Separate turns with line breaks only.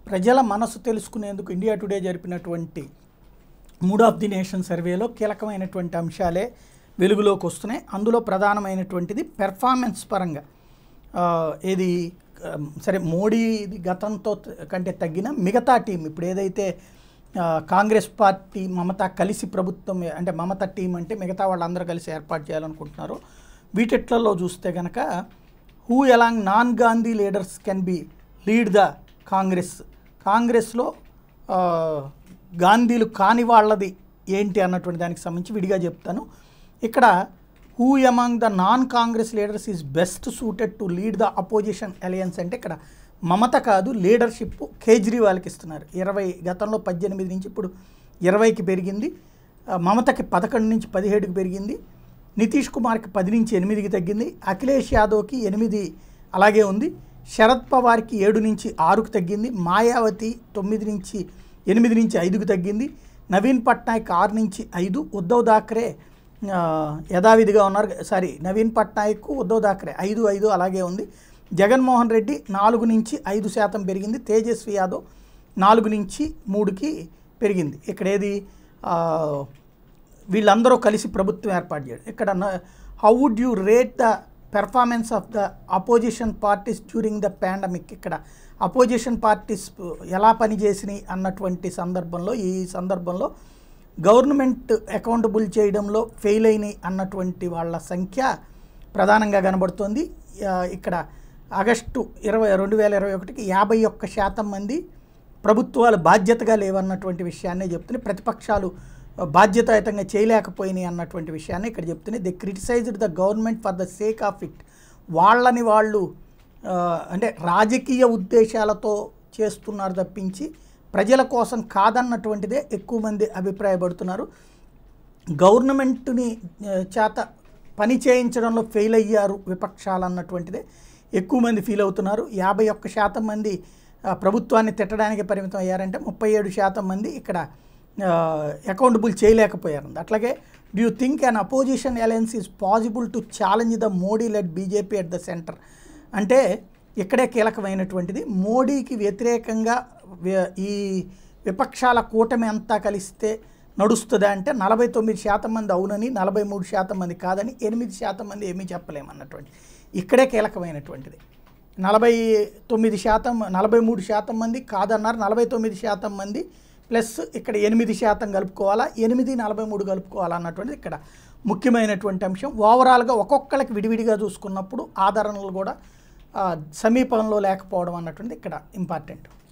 ప్రజల మనసు తెలుసుకునేందుకు ఇండియా టుడే జరిపినటువంటి మూడ్ ఆఫ్ ది నేషన్ సర్వేలో కీలకమైనటువంటి అంశాలే వెలుగులోకి వస్తున్నాయి అందులో ప్రధానమైనటువంటిది పెర్ఫార్మెన్స్ పరంగా ఆ, ఏది ఆ, సరే మోడీ గతంతో త- కంటే తగ్గిన మిగతా టీం ఇప్పుడు ఏదైతే ఆ, కాంగ్రెస్ పార్టీ మమత కలిసి ప్రభుత్వం అంటే మమత టీం అంటే మిగతా వాళ్ళందరూ కలిసి ఏర్పాటు చేయాలనుకుంటున్నారు వీటిట్లలో చూస్తే కనుక who among non Gandhi leaders can be lead the Congress కాంగ్రెస్లో ఆ, గాంధీలు కాని వాళ్ళది ఏంటి అన్నటువంటి దానికి సంబంధించి విడిగా చెప్తాను ఇక్కడ who among the non Congress leaders is best suited to lead the opposition alliance అంటే ఇక్కడ మమత కాదు లీడర్షిప్ కేజ్రీవాల్కి ఇస్తున్నారు ఇరవై గతంలో పద్దెనిమిది నుంచి ఇప్పుడు ఇరవైకి పెరిగింది ఆ, మమతకి పదకొండు నుంచి పదిహేడుకి పెరిగింది నితీష్ కుమార్కి పది నుంచి ఎనిమిదికి తగ్గింది అఖిలేష్ యాదవ్కి ఎనిమిది అలాగే ఉంది శరద్ పవార్కి ఏడు నుంచి ఆరుకు తగ్గింది మాయావతి తొమ్మిది నుంచి ఎనిమిది నుంచి ఐదుకు తగ్గింది నవీన్ పట్నాయక్ ఆరు నుంచి ఐదు ఉద్ధవ్ థాక్రే ఆ, యథావిధిగా ఉన్నారు సారీ నవీన్ పట్నాయక్ ఉద్ధవ్ థాక్రే ఐదు ఐదు అలాగే ఉంది జగన్మోహన్ రెడ్డి నాలుగు నుంచి ఐదు శాతం పెరిగింది తేజస్వి యాదవ్ నాలుగు నుంచి మూడుకి పెరిగింది ఇక్కడ ఏది ఆ, వీళ్ళందరూ కలిసి ప్రభుత్వం ఏర్పాటు చేయడం ఇక్కడ how would you rate the performance of the opposition parties during the pandemic ఇక్కడ అపోజిషన్ పార్టీస్ ఎలా పనిచేసినాయి అన్నటువంటి సందర్భంలో ఈ సందర్భంలో గవర్నమెంట్ అకౌంటబుల్ చేయడంలో ఫెయిల్ అయినాయి అన్నటువంటి వాళ్ళ సంఖ్య ప్రధానంగా కనబడుతోంది ఆ, ఇక్కడ ఆగస్టు ఇరవై రెండు వేల ఇరవై ఒకటికి యాభై ఒక్క శాతం మంది ప్రభుత్వాలు బాధ్యతగా లేవన్నటువంటి విషయాన్నే చెప్తున్నాయి ప్రతిపక్షాలు బాధ్యతాయుతంగా చేయలేకపోయినాయి అన్నటువంటి విషయాన్ని ఇక్కడ చెప్తున్నాయి they criticised the government for the sake of it వాళ్ళని వాళ్ళు ఆ, అంటే రాజకీయ ఉద్దేశాలతో చేస్తున్నారు తప్పించి ప్రజల కోసం కాదన్నటువంటిదే ఎక్కువ మంది అభిప్రాయపడుతున్నారు గవర్నమెంట్ని ఆ, చేత పని చేయించడంలో ఫెయిల్ అయ్యారు విపక్షాలు అన్నటువంటిదే ఎక్కువ మంది ఫీల్ అవుతున్నారు యాభై ఒక్క శాతం మంది ఆ, ప్రభుత్వాన్ని తిట్టడానికి పరిమితం అయ్యారంటే ముప్పై ఏడు శాతం మంది ఇక్కడ అకౌంటబుల్ చేయలేకపోయారు అట్లాగే do you think an opposition alliance is possible to challenge the Modi led BJP at the centre అంటే ఇక్కడే కీలకమైనటువంటిది మోడీకి వ్యతిరేకంగా వ్య- ఈ విపక్షాల కూటమి అంతా కలిస్తే నడుస్తుందా అంటే నలభై తొమ్మిది శాతం మంది అవునని నలభై మూడు శాతం మంది కాదని ఎనిమిది శాతం మంది ఏమీ చెప్పలేమన్నటువంటి ఇక్కడే కీలకమైనటువంటిది నలభై తొమ్మిది శాతం నలభై మూడు శాతం మంది కాదన్నారు నలభై తొమ్మిది శాతం మంది ప్లస్ ఇక్కడ ఎనిమిది శాతం కలుపుకోవాలా ఎనిమిది నలభై మూడు కలుపుకోవాలా అన్నటువంటిది ఇక్కడ ముఖ్యమైనటువంటి అంశం ఓవరాల్గా ఒక్కొక్కరికి విడివిడిగా చూసుకున్నప్పుడు ఆదరణలు కూడా ఆ, సమీపంలో లేకపోవడం అన్నటువంటిది ఇక్కడ ఇంపార్టెంట్